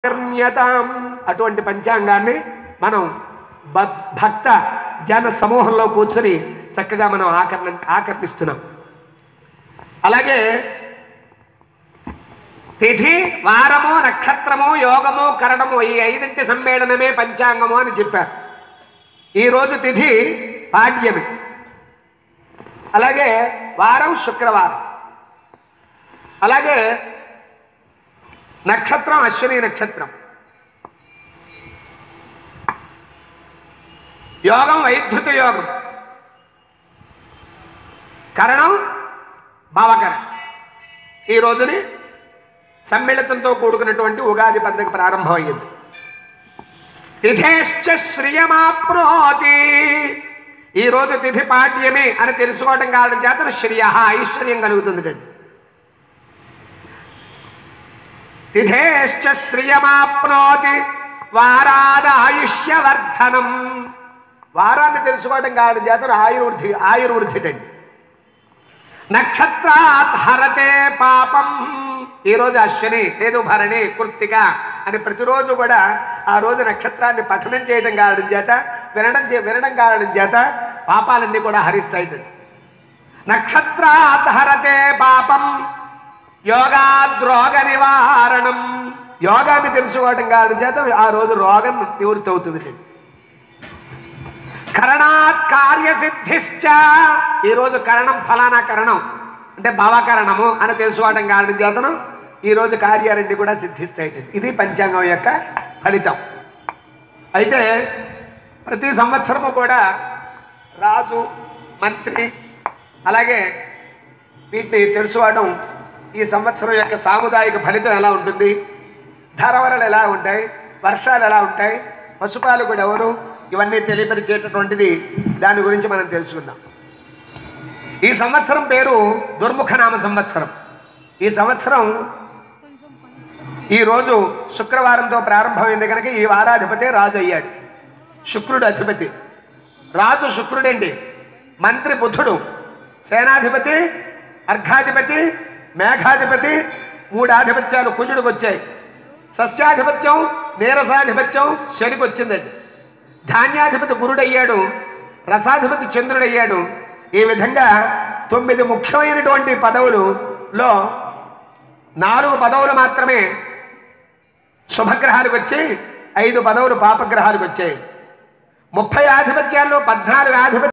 కర్ణ్యతాం అటువంటి పంచాంగాన్ని మనం భ- భక్త జన సమూహంలో కూర్చొని చక్కగా మనం ఆకర్ణ ఆకర్ణిస్తున్నాం అలాగే తిథి వారము నక్షత్రము యోగము కరణము ఈ ఐదింటి సమ్మేళనమే పంచాంగము అని చెప్పారు ఈరోజు తిథి పాడ్యమి అలాగే వారం శుక్రవారం అలాగే నక్షత్రం అశ్విని నక్షత్రం యోగం వైద్యుత యోగం కరణం భావకరణం ఈ రోజుని సమ్మిళితంతో కూడుకున్నటువంటి ఉగాది పండుగ ప్రారంభమయ్యింది తిథేశ్చ శ్రియమాప్నోతి ఈ రోజు తిథి పాడ్యమే అని తెలుసుకోవటం కారణం చేత శ్రియ ఐశ్వర్యం కలుగుతుంది తిథేశ్చ శ్రియమాప్నోతి వారాద ఆయుష్యవర్ధనం వారాన్ని తెలుసుకోవడం కారణం చేత ఆయుర్వృద్ధి ఆయుర్వృద్ధిటండి నక్షత్రాత్ హరతే పాపం ఈరోజు అశ్విని లేదు భరణి కృత్తిక అని ప్రతిరోజు కూడా ఆ రోజు నక్షత్రాన్ని పఠనం చేయడం కారణం చేత వినడం చే వినడం కారణం చేత పాపాలన్నీ కూడా హరిస్తాయి నక్షత్రాత్ హరతే పాపం యోగాద్రోగ నివారణం యోగాన్ని తెలుసుకోవడం కారణం చేత ఆ రోజు రోగం నివృత్తి అవుతుంది కరణాత్ కార్యసిద్ధిశ్చ ఈరోజు కరణం ఫలానా కరణం అంటే భావకరణము అని తెలుసుకోవడం కారణం చేతను ఈరోజు కార్యాలన్నీ కూడా సిద్ధిస్తాయి ఇది పంచాంగం యొక్క ఫలితం అయితే ప్రతి సంవత్సరము కూడా రాజు మంత్రి అలాగే వీటిని తెలుసుకోవడం ఈ సంవత్సరం యొక్క సాముదాయిక ఫలితం ఎలా ఉంటుంది ధరవరలు ఎలా ఉంటాయి వర్షాలు ఎలా ఉంటాయి పశుపాలు కూడా ఎవరు ఇవన్నీ తెలియపరిచేటటువంటిది దాని గురించి మనం తెలుసుకుందాం ఈ సంవత్సరం పేరు దుర్ముఖనామ సంవత్సరం ఈ సంవత్సరం ఈరోజు శుక్రవారంతో ప్రారంభమైంది కనుక ఈ వారాధిపతి రాజు అయ్యాడు శుక్రుడు అధిపతి రాజు శుక్రుడండి మంత్రి బుధుడు సేనాధిపతి అర్ఘాధిపతి మేఘాధిపతి మూడు ఆధిపత్యాలు కుజుడికి వచ్చాయి సస్యాధిపత్యం నీరసాధిపత్యం శనికి వచ్చిందండి ధాన్యాధిపతి గురుడయ్యాడు రసాధిపతి చంద్రుడయ్యాడు ఈ విధంగా తొమ్మిది ముఖ్యమైనటువంటి పదవులులో నాలుగు పదవులు మాత్రమే శుభగ్రహాలకు వచ్చి ఐదు పదవులు పాపగ్రహాలకు వచ్చాయి ముప్పై ఆధిపత్యాల్లో పద్నాలుగు ఆధిపత్య